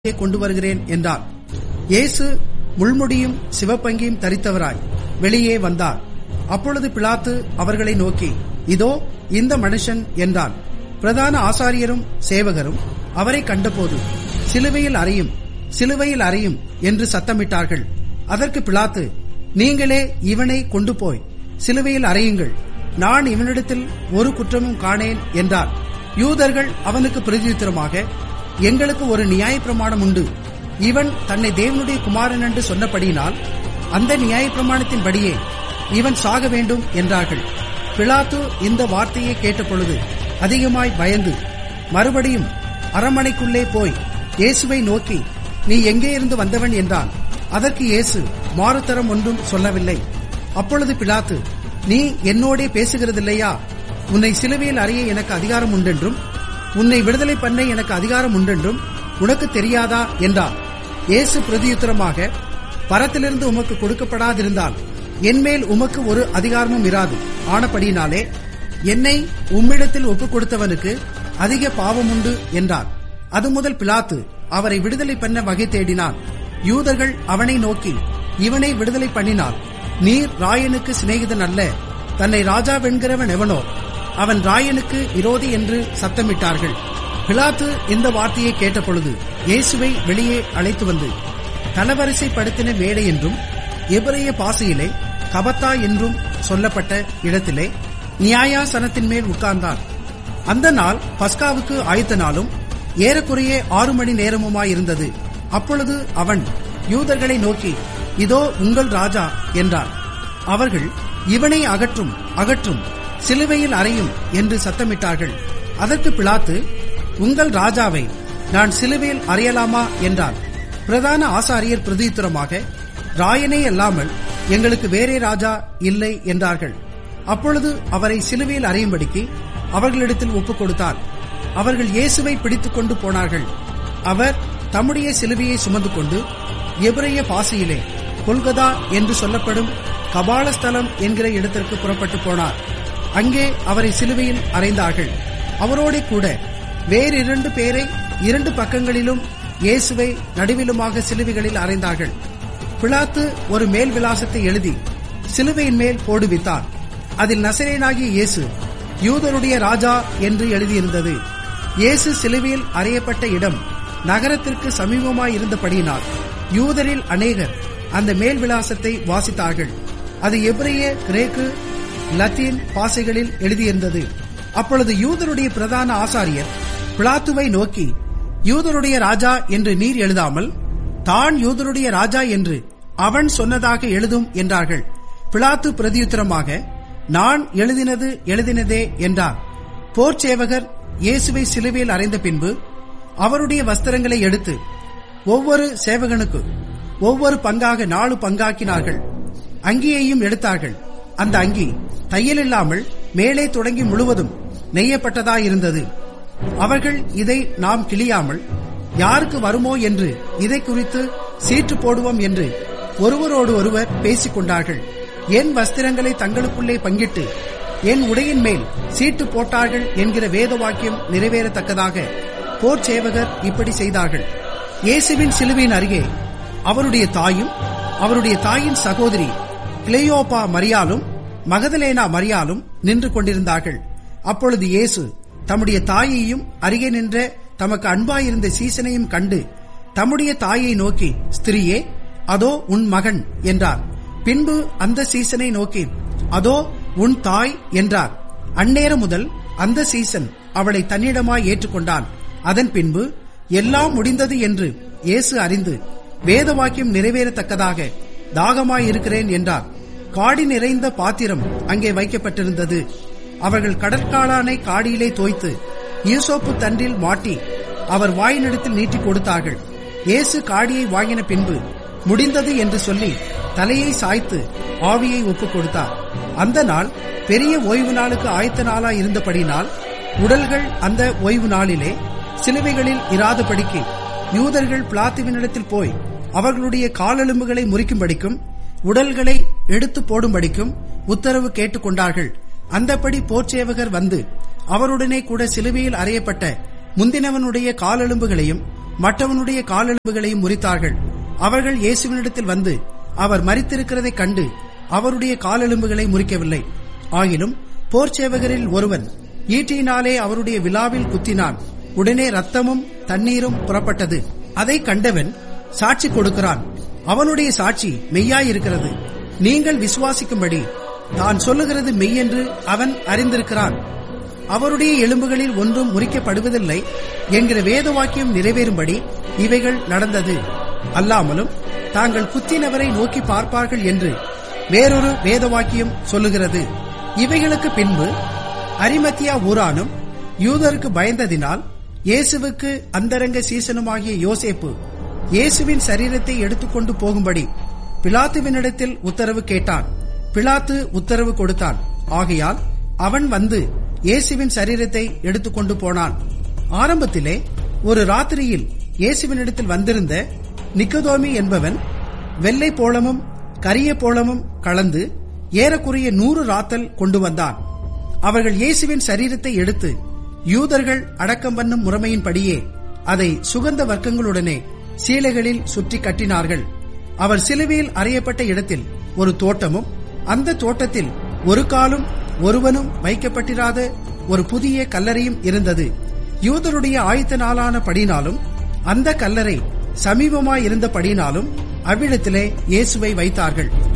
இங்கே கொண்டு வருகிறேன் என்றார் இயேசு முள்முடியும் சிவப்பங்கியும் தரித்தவராய் வெளியே வந்தார் அப்பொழுது பிலாத்து அவர்களை நோக்கி இதோ இந்த மனுஷன் என்றான் பிரதான ஆசாரியரும் சேவகரும் அவரை கண்டபோது சிலுவையில் அறையும் சிலுவையில் அறையும் என்று சத்தமிட்டார்கள் அதற்கு பிலாத்து நீங்களே இவனை கொண்டு போய் சிலுவையில் அறையுங்கள் நான் இவனிடத்தில் ஒரு குற்றமும் காணேன் என்றார் யூதர்கள் அவனுக்கு பிரதியுத்தரமாக எங்களுக்கு ஒரு நியாயப்பிரமாணம் உண்டு இவன் தன்னை தேவனுடைய குமாரன் என்று சொன்னபடியினால் அந்த நியாயப்பிரமாணத்தின்படியே இவன் சாக வேண்டும் என்றார்கள் பிலாத்து இந்த வார்த்தையை கேட்டபொழுது அதிகமாய் பயந்து மறுபடியும் அரண்மனைக்குள்ளே போய் இயேசுவை நோக்கி நீ எங்கே இருந்து வந்தவன் என்றான் அதற்கு இயேசு மாறுதரம் ஒன்றும் சொல்லவில்லை அப்பொழுது பிலாத்து நீ என்னோடே பேசுகிறதில்லையா உன்னை சிலுவையில் அறிய எனக்கு அதிகாரம் உண்டென்றும் உன்னை விடுதலை பண்ண எனக்கு அதிகாரம் உண்டென்றும் உனக்கு தெரியாதா என்றார் இயேசு பிரதியுத்தரமாக பரத்திலிருந்து உமக்கு கொடுக்கப்படாதிருந்தால் என்மேல் உமக்கு ஒரு அதிகாரமும் இராது ஆனபடியினாலே என்னை உம்மிடத்தில் ஒப்புக் கொடுத்தவனுக்கு அதிக பாவம் உண்டு என்றார் அது முதல் பிலாத்து அவரை விடுதலை பண்ண வகை தேடினான் யூதர்கள் அவனை நோக்கி இவனை விடுதலை பண்ணினால் நீர் ராயனுக்கு சிநேகிதன் அல்ல தன்னை ராஜாவென்கிறவன் எவனோ அவன் ராயனுக்கு விரோதி என்று சத்தமிட்டார்கள் பிலாத்து இந்த வார்த்தையை கேட்டபொழுது இயேசுவை வெளியே அழைத்து வந்து தலவரிசைப்படுத்தின மேடை என்றும் எபிரேய பாசையிலே கபத்தா என்றும் சொல்லப்பட்ட இடத்திலே நியாயாசனத்தின் மேல் உட்கார்ந்தான் அந்த நாள் பஸ்காவுக்கு ஆயத்த நாளும் ஏறக்குறைய ஆறு மணி நேரமுமாயிருந்தது அப்பொழுது அவன் யூதர்களை நோக்கி இதோ உங்கள் ராஜா என்றான் அவர்கள் இவனை அகற்றும் அகற்றும் சிலுவையில் அறையும் என்று சத்தமிட்டார்கள் அதற்கு பிலாத்து உங்கள் ராஜாவை நான் சிலுவையில் அறையலாமா என்றார் பிரதான ஆசாரியர் பிரதியுத்தரமாக ராயனே அல்லாமல் எங்களுக்கு வேறே ராஜா இல்லை என்றார்கள் அப்பொழுது அவரை சிலுவையில் அறையும்படிக்கு அவர்களிடத்தில் ஒப்புக் கொடுத்தார் அவர்கள் இயேசுவை பிடித்துக் கொண்டு போனார்கள் அவர் தம்முடைய சிலுவையை சுமந்து கொண்டு எபிரைய பாசையிலே கொல்கதா என்று சொல்லப்படும் கபாலஸ்தலம் என்கிற இடத்திற்கு புறப்பட்டு போனார் அங்கே அவரை சிலுவையில் அறைந்தார்கள் அவரோட கூட வேறிரண்டு பேரை இரண்டு பக்கங்களிலும் இயேசுவை நடுவிலுமாக சிலுவைகளில் அறைந்தார்கள் பிலாத்து ஒரு மேல் விலாசத்தை எழுதி சிலுவையின் மேல் போடுவித்தார் அதில் நசரேனாகிய இயேசு யூதருடைய ராஜா என்று எழுதியிருந்தது இயேசு சிலுவையில் அறையப்பட்ட இடம் நகரத்திற்கு சமீபமாயிருந்தபடியினால் யூதரில் அநேகர் அந்த மேல் விலாசத்தை வாசித்தார்கள் அது எபிரேய கிரேக்கு லத்தீன் பாசைகளில் எழுதியிருந்தது அப்பொழுது யூதருடைய பிரதான ஆசாரியர் பிளாத்துவை நோக்கி யூதருடைய ராஜா என்று நீர் எழுதாமல் தான் யூதருடைய ராஜா என்று அவன் சொன்னதாக எழுதும் என்றார்கள் பிளாத்து பிரதியுத்தரமாக நான் எழுதினது எழுதினதே என்றார் போர்ச்சேவகர் இயேசுவை சிலுவையில் அறைந்த பின்பு அவருடைய வஸ்திரங்களை எடுத்து ஒவ்வொரு சேவகனுக்கு ஒவ்வொரு பங்காக நாலு பங்காக்கினார்கள் அங்கியையும் எடுத்தார்கள் அந்த அங்கி தையல் இல்லாமல் மேலே தொடங்கி முழுவதும் நெய்யப்பட்டதாயிருந்தது அவர்கள் இதை நாம் கிளியாமல் யாருக்கு வருமோ என்று இதை குறித்து சீட்டு போடுவோம் என்று ஒருவரோடு ஒருவர் பேசிக் கொண்டார்கள் என் வஸ்திரங்களை தங்களுக்குள்ளே பங்கிட்டு என் உடையின் மேல் சீட்டு போட்டார்கள் என்கிற வேத வாக்கியம் நிறைவேறத்தக்கதாக போர் சேவகர் இப்படி செய்தார்கள் இயேசுவின் சிலுவையின் அருகே அவருடைய தாயும் அவருடைய தாயின் சகோதரி கிளேயோபா மரியாலும் மகதலேனா மரியாலும் நின்று கொண்டிருந்தார்கள் அப்பொழுது இயேசு தம்முடைய தாயையும் அருகே நின்ற தமக்கு அன்பாயிருந்த சீசனையும் கண்டு தம்முடைய தாயை நோக்கி ஸ்திரியே அதோ உன் மகன் என்றார் பின்பு அந்த சீசனை நோக்கி அதோ உன் தாய் என்றார் அந்நேரம் முதல் அந்த சீசன் அவளை தன்னிடமாய் ஏற்றுக்கொண்டான் அதன் பின்பு எல்லாம் முடிந்தது என்று இயேசு அறிந்து வேத வாக்கியம் நிறைவேறத்தக்கதாக தாகமாயிருக்கிறேன் என்றார் காடி நிறைந்த பாத்திரம் அங்கே வைக்கப்பட்டிருந்தது அவர்கள் கடற்காளானை காடியிலே தோய்த்து ஈசோப்பு தண்டில் மாட்டி அவர் வாயினிடத்தில் நீட்டிக் கொடுத்தார்கள் இயேசு காடியை வாங்கின பின்பு முடிந்தது என்று சொல்லி தலையை சாய்த்து ஆவியை ஒப்புக் கொடுத்தார் அந்த நாள் பெரிய ஓய்வு நாளுக்கு ஆயத்த நாளா இருந்தபடினால் உடல்கள் அந்த ஓய்வு நாளிலே சிலுவைகளில் இராதபடிக்கு யூதர்கள் பிளாத்துவினிடத்தில் போய் அவர்களுடைய காலெலும்புகளை முறிக்கும்படிக்கும் உடல்களை எடுத்து போடும்படிக்கும் உத்தரவு கேட்டுக்கொண்டார்கள் அந்தப்படி போர்ச்சேவகர் வந்து அவருடனே கூட சிலுவையில் அறையப்பட்ட முந்தினவனுடைய காலெலும்புகளையும் மற்றவனுடைய காலெலும்புகளையும் முறித்தார்கள் அவர்கள் இயேசுவினிடத்தில் வந்து அவர் மரித்திருக்கிறதைக் கண்டு அவருடைய காலெலும்புகளை முறிக்கவில்லை ஆயினும் போர்ச்சேவகரில் ஒருவன் ஈட்டியினாலே அவருடைய விழாவில் குத்தினான் உடனே ரத்தமும் தண்ணீரும் புறப்பட்டது அதை கண்டவன் சாட்சி கொடுக்கிறான் அவனுடைய சாட்சி மெய்யாயிருக்கிறது நீங்கள் விசுவாசிக்கும்படி தான் சொல்லுகிறது மெய்யென்று அவன் அறிந்திருக்கிறான் அவருடைய எலும்புகளில் ஒன்றும் முறிக்கப்படுவதில்லை என்கிற வேத வாக்கியம் நிறைவேறும்படி இவைகள் நடந்தது அல்லாமலும் தாங்கள் குத்தினவரை நோக்கி பார்ப்பார்கள் என்று வேறொரு வேத வாக்கியம் சொல்லுகிறது இவைகளுக்கு பின்பு அரிமத்தியா ஊரானும் யூதருக்கு பயந்ததினால் இயேசுவுக்கு அந்தரங்க சீசனுமாகிய யோசேப்பு இயேசுவின் சரீரத்தை எடுத்துக்கொண்டு போகும்படி பிலாத்துவினிடத்தில் உத்தரவு கேட்டான் பிலாத்து உத்தரவு கொடுத்தான் ஆகையால் அவன் வந்து இயேசுவின் சரீரத்தை எடுத்துக்கொண்டு போனான் ஆரம்பத்திலே ஒரு ராத்திரியில் இயேசுவினிடத்தில் வந்திருந்த நிக்கதோமி என்பவன் வெள்ளை போளமும் கரிய போளமும் கலந்து ஏறக்குறைய நூறு ராத்தல் கொண்டு வந்தான் அவர்கள் இயேசுவின் சரீரத்தை எடுத்து யூதர்கள் அடக்கம் பண்ணும் முறைமையின்படியே அதை சுகந்த வர்க்கங்களுடனே சீலைகளில் சுற்றி கட்டினார்கள் அவர் சிலுவையில் அறையப்பட்ட இடத்தில் ஒரு தோட்டமும் அந்த தோட்டத்தில் ஒரு காலும் ஒருவனும் வைக்கப்பட்டிராத ஒரு புதிய கல்லறையும் இருந்தது யூதருடைய ஆயத்த நாளான படினாலும் அந்த கல்லறை சமீபமாயிருந்த படினாலும் அவ்விடத்திலே இயேசுவை வைத்தார்கள்